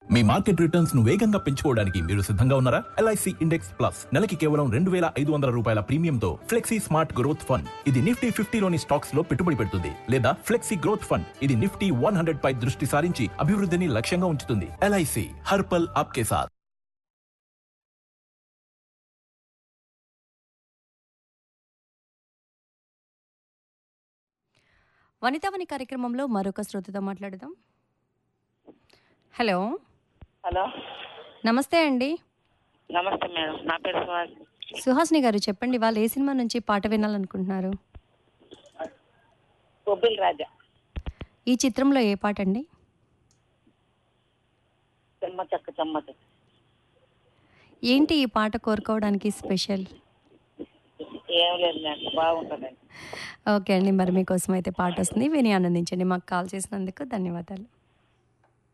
మీ market returns ను వేగంగా పెంచుకోవడానికి మీరు సిద్ధంగా ఉన్నారా ఎల్ఐసి ఇండెక్స్ ప్లస్ నెలకి కేవలం రెండు వేల ఐదు వందల రూపాయల ప్రీమియంతో ఫ్లెక్సీ స్మార్ట్ గ్రోత్ ఫండ్ ఇది నిఫ్టీ ఫిఫ్టీలోని స్టాక్స్ లో పెట్టుబడి పెడుతుంది లేదా ఫ్లెక్సీ గ్రోత్ ఫండ్ ఇది నిఫ్టీ వన్ హండ్రెడ్ పై దృష్టి సారించి అభివృద్ధిని లక్ష్యంగా ఉంచుతుంది ఎల్ఐసి హర్పల్ ఆప్కే సాత్ వనితావని కార్యక్రమంలో మరొక శ్రోతతో మాట్లాడదాం హలో హలో నమస్తే అండి నమస్తే మేడం నా పేరు సుహాస్ సుహాస్ని గారు చెప్పండి వాళ్ళు ఏ సినిమా నుంచి పాట వినాలనుకుంటున్నారు బొబ్బిల్ రాజా ఈ చిత్రంలో ఏ పాట అండి చెమ్మ చెక్క చెమ్మ చెక్క ఏంటి ఈ పాట కోరుకోవడానికి స్పెషల్ ఏం లేదు మేడం బాగుంటుందండి ఓకే అండి మరి మీకోసం అయితే పాట వస్తుంది విని ఆనందించండి మాకు కాల్ చేసినందుకు ధన్యవాదాలు